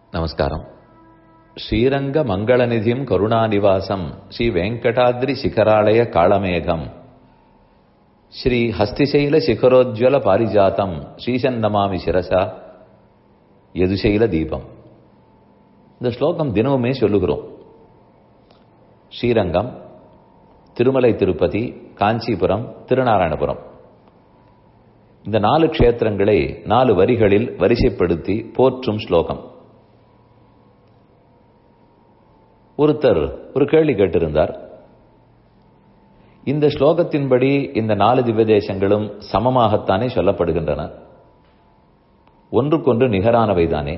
நமஸ்காரம் ஸ்ரீரங்க மங்களநிதிம் கருணாநிவாசம் ஸ்ரீ வெங்கடாத்ரி சிகராலய காளமேகம் ஸ்ரீ ஹஸ்திசைல சிகரோஜ்வல பாரிஜாத்தம் ஸ்ரீசன்னமாமி சிரசா எதுசைல தீபம் இந்த ஸ்லோகம் தினமுமே சொல்லுகிறோம் ஸ்ரீரங்கம் திருமலை திருப்பதி காஞ்சிபுரம் திருநாராயணபுரம் இந்த நாலு க்ஷேத்திரங்களை நாலு வரிகளில் வரிசைப்படுத்தி போற்றும் ஸ்லோகம் ஒருத்தர் ஒரு கேள்வி கேட்டிருந்தார் இந்த ஸ்லோகத்தின்படி இந்த நாலு திவ்யதேசங்களும் சமமாகத்தானே சொல்லப்படுகின்றன ஒன்றுக்கொன்று நிகரானவைதானே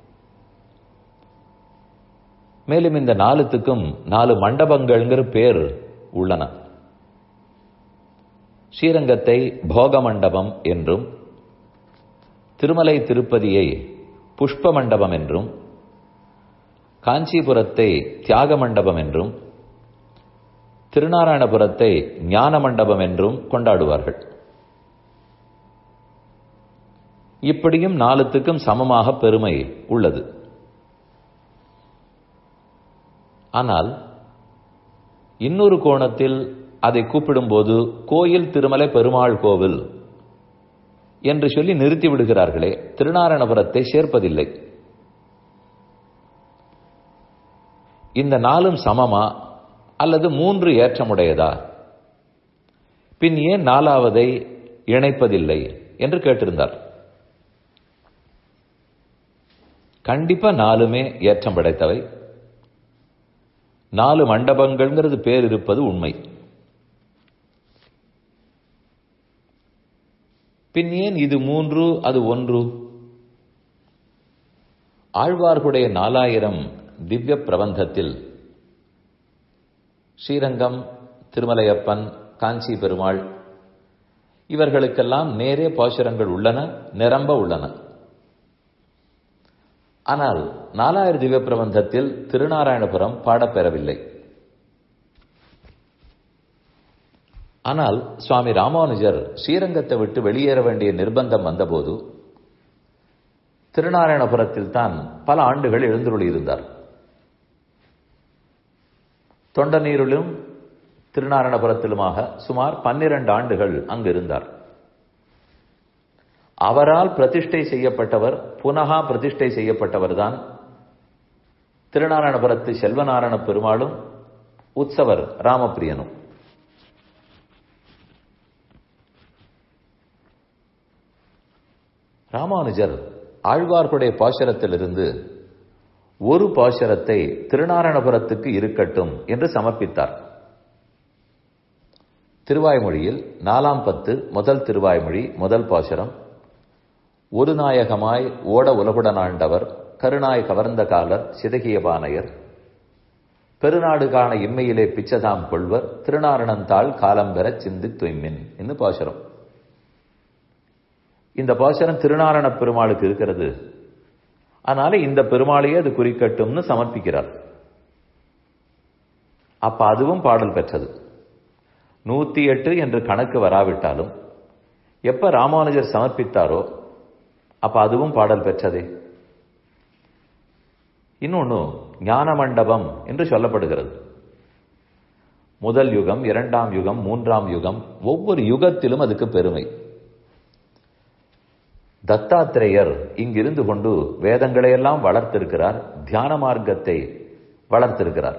மேலும் இந்த நாலுத்துக்கும் நாலு மண்டபங்கள்ங்கிற பேர் உள்ளன ஸ்ரீரங்கத்தை போக மண்டபம் என்றும் திருமலை திருப்பதியை புஷ்ப மண்டபம் என்றும் காஞ்சிபுரத்தை தியாக மண்டபம் என்றும் திருநாராயணபுரத்தை ஞான மண்டபம் என்றும் கொண்டாடுவார்கள் இப்படியும் நாலுத்துக்கும் சமமாக பெருமை உள்ளது ஆனால் இன்னொரு கோணத்தில் அதை கூப்பிடும்போது கோயில் திருமலை பெருமாள் கோவில் என்று சொல்லி நிறுத்தி விடுகிறார்களே திருநாராயணபுரத்தை சேர்ப்பதில்லை இந்த நாளும் சமமா அல்லது மூன்று ஏற்றமுடையதா பின் ஏன் நாலாவதை இணைப்பதில்லை என்று கேட்டிருந்தார் கண்டிப்பா நாலுமே ஏற்றம் படைத்தவை நாலு மண்டபங்கள்ங்கிறது பேர் இருப்பது உண்மை பின் ஏன் இது மூன்று அது ஒன்று ஆழ்வார்களுடைய நாலாயிரம் திவ்ய பிரபந்தத்தில் ஸ்ரீரங்கம் திருமலையப்பன் காஞ்சி பெருமாள் இவர்களுக்கெல்லாம் நேரே பாசுரங்கள் உள்ளன நிரம்ப உள்ளன ஆனால் நாலாயிரம் திவ்ய பிரபந்தத்தில் திருநாராயணபுரம் பாடப்பெறவில்லை ஆனால் சுவாமி ராமானுஜர் ஸ்ரீரங்கத்தை விட்டு வெளியேற வேண்டிய நிர்பந்தம் வந்தபோது திருநாராயணபுரத்தில் தான் பல ஆண்டுகள் எழுந்துருளியிருந்தார் தொண்டநீரிலும் திருநாராயணபுரத்திலுமாக சுமார் பன்னிரண்டு ஆண்டுகள் அங்கு இருந்தார் அவரால் பிரதிஷ்டை செய்யப்பட்டவர் புனகா பிரதிஷ்டை செய்யப்பட்டவர் தான் திருநாராயணபுரத்து செல்வநாராயண பெருமாளும் உற்சவர் ராமபிரியனும் ராமானுஜர் ஆழ்வார்களுடைய பாசுரத்திலிருந்து ஒரு பாசுரத்தை திருநாராயணபுரத்துக்கு இருக்கட்டும் என்று சமர்ப்பித்தார் திருவாய்மொழியில் நாலாம் பத்து முதல் திருவாய்மொழி முதல் பாசுரம் ஒரு நாயகமாய் ஓட உலகுடன் ஆண்டவர் கருணாய் கவர்ந்த காலர் சிதகிய பானையர் பெருநாடு காண இம்மையிலே பிச்சதாம் கொள்வர் திருநாரணந்தாள் காலம் பெற சிந்தி துய்மின் என்று பாசுரம் இந்த பாசுரம் திருநாரண பெருமாளுக்கு இருக்கிறது அதனால இந்த பெருமாளையே அது குறிக்கட்டும்னு சமர்ப்பிக்கிறார் அப்ப அதுவும் பாடல் பெற்றது நூத்தி எட்டு என்று கணக்கு வராவிட்டாலும் எப்ப ராமானுஜர் சமர்ப்பித்தாரோ அப்ப அதுவும் பாடல் பெற்றதே இன்னொன்னு ஞான மண்டபம் என்று சொல்லப்படுகிறது முதல் யுகம் இரண்டாம் யுகம் மூன்றாம் யுகம் ஒவ்வொரு யுகத்திலும் அதுக்கு பெருமை தத்தாத்திரேயர் இங்கிருந்து கொண்டு வேதங்களையெல்லாம் வளர்த்திருக்கிறார் தியான மார்க்கத்தை வளர்த்திருக்கிறார்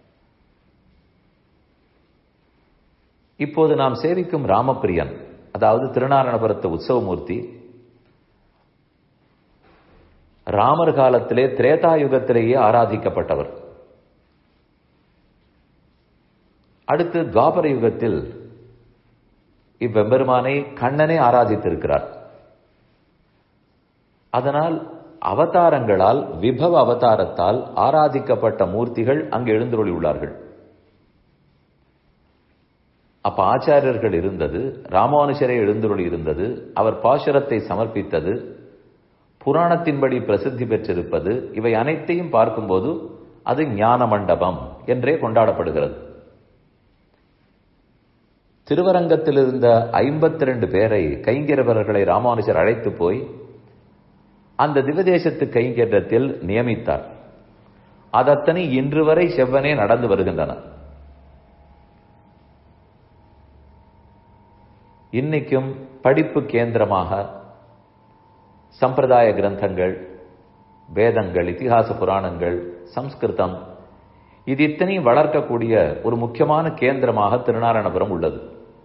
இப்போது நாம் சேவிக்கும் ராமபிரியன் அதாவது திருநாராயணபுரத்து உற்சவமூர்த்தி ராமர் காலத்திலே திரேதா யுகத்திலேயே ஆராதிக்கப்பட்டவர் அடுத்து துவாபர யுகத்தில் இவ்வெம்பெருமானை கண்ணனே ஆராதித்திருக்கிறார் அதனால் அவதாரங்களால் விபவ அவதாரத்தால் ஆராதிக்கப்பட்ட மூர்த்திகள் அங்கு எழுந்துள்ளி உள்ளார்கள் அப்ப ஆச்சாரியர்கள் இருந்தது ராமானுஷரை எழுந்துருளி இருந்தது அவர் பாசுரத்தை சமர்ப்பித்தது புராணத்தின்படி பிரசித்தி பெற்றிருப்பது இவை அனைத்தையும் பார்க்கும்போது அது ஞான மண்டபம் என்றே கொண்டாடப்படுகிறது திருவரங்கத்தில் இருந்த ஐம்பத்தி ரெண்டு பேரை கைங்கிரவர்களை ராமானுஜர் அழைத்து போய் அந்த திவதேசத்து கைங்கேற்றத்தில் நியமித்தார் அதத்தனை இன்று வரை செவ்வனே நடந்து வருகின்றன இன்னைக்கும் படிப்பு கேந்திரமாக சம்பிரதாய கிரந்தங்கள் வேதங்கள் இதிகாச புராணங்கள் சம்ஸ்கிருதம் இது இத்தனையும் வளர்க்கக்கூடிய ஒரு முக்கியமான கேந்திரமாக திருநாராயணபுரம் உள்ளது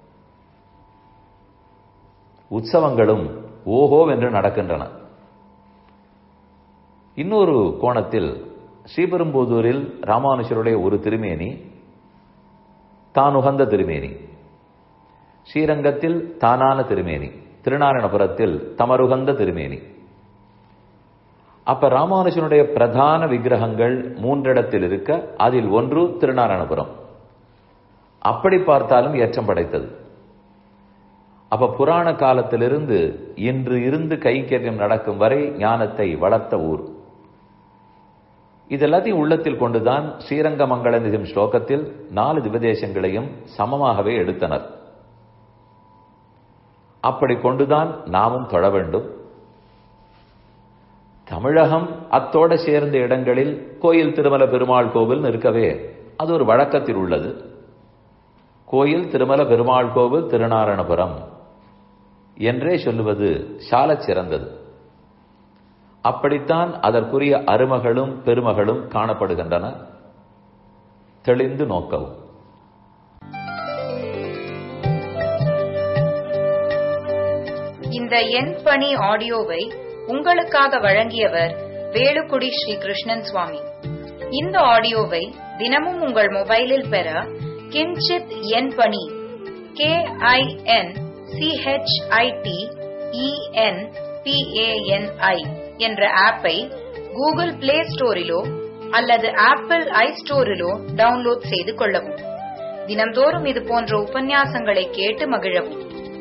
உற்சவங்களும் ஓஹோவென்று நடக்கின்றன இன்னொரு கோணத்தில் ஸ்ரீபெரும்புதூரில் ராமானுஷருடைய ஒரு திருமேனி தான் உகந்த திருமேனி ஸ்ரீரங்கத்தில் தானான திருமேனி திருநாராயணபுரத்தில் தமருகந்த திருமேனி அப்ப ராமானுஜனுடைய பிரதான விக்கிரகங்கள் மூன்றிடத்தில் இருக்க அதில் ஒன்று திருநாராயணபுரம் அப்படி பார்த்தாலும் ஏற்றம் படைத்தது அப்ப புராண காலத்திலிருந்து இன்று இருந்து கைங்கரியம் நடக்கும் வரை ஞானத்தை வளர்த்த ஊர் இதெல்லாத்தையும் உள்ளத்தில் கொண்டுதான் ஸ்ரீரங்க மங்கள நிதிம் ஸ்லோகத்தில் நாலு திவதேசங்களையும் சமமாகவே எடுத்தனர் அப்படி கொண்டுதான் நாமும் தொழ வேண்டும் தமிழகம் அத்தோட சேர்ந்த இடங்களில் கோயில் திருமல பெருமாள் கோவில் இருக்கவே அது ஒரு வழக்கத்தில் உள்ளது கோயில் திருமல பெருமாள் கோவில் திருநாராயணபுரம் என்றே சொல்லுவது சாலச் சிறந்தது அப்படித்தான் அதற்குரிய அருமகளும் பெருமகளும் காணப்படுகின்றன தெளிந்து நோக்கவும் இந்த எண் பணி ஆடியோவை உங்களுக்காக வழங்கியவர் வேலுக்குடி ஸ்ரீ கிருஷ்ணன் சுவாமி இந்த ஆடியோவை தினமும் உங்கள் மொபைலில் பெற கிஞ்சித் எண் பணி கே ஐ என் சிஹெச்ஐடி இஎன் பிஏஎன்ஐ என்ற ஆப்பை கூகுள் பிளே ஸ்டோரிலோ அல்லது ஆப்பிள் ஐ ஸ்டோரிலோ டவுன்லோட் செய்து கொள்ளவும் தினம்தோறும் இது போன்ற உபன்யாசங்களை கேட்டு மகிழவும்